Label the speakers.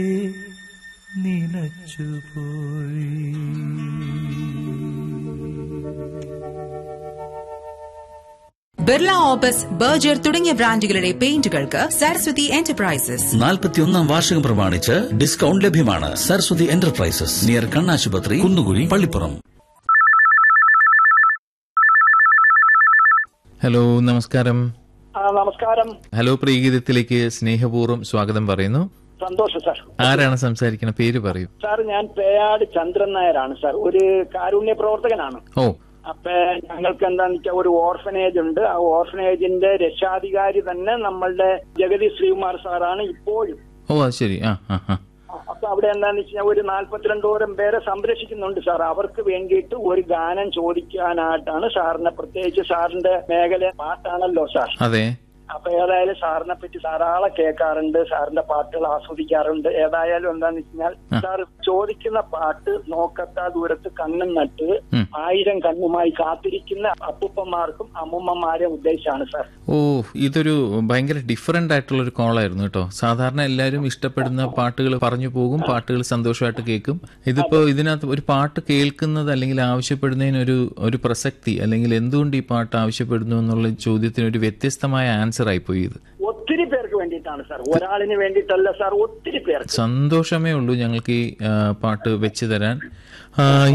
Speaker 1: Birla opus Berger തുടങ്ങിയ ബ്രാൻഡുകളുടെ പെയിന്റുകൾക്ക് Saraswati enterprises
Speaker 2: നാൽപ്പത്തിയൊന്നാം വാർഷികം പ്രമാണിച്ച് ഡിസ്കൗണ്ട് ലഭ്യമാണ് സരസ്വതി എന്റർപ്രൈസസ് നിയർ കണ്ണാശുപത്രി കുന്നുകുഴി പള്ളിപ്പുറം
Speaker 3: ഹലോ നമസ്കാരം
Speaker 4: ആ നമസ്കാരം
Speaker 3: ഹലോ പ്രീഗീതത്തിലേക്ക് സ്നേഹപൂർവ്വം സ്വാഗതം പറയുന്നു
Speaker 4: സന്തോഷം സാർ
Speaker 3: ആരാണ് സംസാരിക്കുന്ന പേര് പറയൂ
Speaker 4: സാർ ഞാൻ പേയാട് ചന്ദ്രൻ നായരാണ് സാർ ഒരു കാരുണ്യ പ്രവർത്തകനാണ്
Speaker 3: ഓ
Speaker 4: അപ്പൊ ഞങ്ങൾക്ക് എന്താന്ന് വെച്ചാൽ ഒരു ഓർഫനേജ് ഉണ്ട് ആ ഓർഫനേജിന്റെ രക്ഷാധികാരി തന്നെ നമ്മളുടെ ജഗതി ശ്രീകുമാർ സാറാണ് ഇപ്പോഴും
Speaker 3: ഓ അത് ശരി ആ ആ ആ
Speaker 4: അപ്പൊ അവിടെ എന്താന്ന് വെച്ചാൽ ഒരു നാല്പത്തിരണ്ടോരം പേരെ സംരക്ഷിക്കുന്നുണ്ട് സാർ അവർക്ക് വേണ്ടിയിട്ട് ഒരു ഗാനം ചോദിക്കാനായിട്ടാണ് സാറിനെ പ്രത്യേകിച്ച് സാറിന്റെ മേഖല പാട്ടാണല്ലോ സാർ
Speaker 3: അതെ
Speaker 4: അപ്പൊ ഏതായാലും സാറിനെ പറ്റി ധാരാളം കേൾക്കാറുണ്ട് സാറിന്റെ പാട്ടുകൾ ആസ്വദിക്കാറുണ്ട് ഏതായാലും എന്താന്ന് വെച്ചാൽ സാർ ചോദിക്കുന്ന പാട്ട് നോക്കത്താ ദൂരത്ത് കണ്ണും നട്ട്
Speaker 3: ഉം.
Speaker 4: ആയിരം കണ്ണുമായി കാത്തിരിക്കുന്ന അപ്പൂപ്പന്മാർക്കും അമ്മൂമ്മമാരെ ഉദ്ദേശിച്ചാണ് സാർ
Speaker 3: ഓ ഇതൊരു ഭയങ്കര ഡിഫറെന്റ് ആയിട്ടുള്ള ഒരു കോളായിരുന്നു കേട്ടോ സാധാരണ എല്ലാവരും ഇഷ്ടപ്പെടുന്ന പാട്ടുകൾ പറഞ്ഞു പോകും പാട്ടുകൾ സന്തോഷമായിട്ട് കേൾക്കും ഇതിപ്പോ ഇതിനകത്ത് ഒരു പാട്ട് കേൾക്കുന്നത് അല്ലെങ്കിൽ ആവശ്യപ്പെടുന്നതിന് ഒരു ഒരു പ്രസക്തി അല്ലെങ്കിൽ എന്തുകൊണ്ട് ഈ പാട്ട് ആവശ്യപ്പെടുന്നു എന്നുള്ള ചോദ്യത്തിന് ഒരു വ്യത്യസ്തമായ ആൻസർ ആയിപ്പോയി ഇത്
Speaker 4: ഒത്തിരി പേർക്ക് വേണ്ടിയിട്ടാണ് സാർ ഒരാളിന് വേണ്ടിയിട്ടല്ല സാർ ഒത്തിരി പേർക്ക്
Speaker 3: സന്തോഷമേ ഉള്ളൂ ഞങ്ങൾക്ക് ഈ ആ, പാട്ട് വെച്ച് തരാൻ ആ,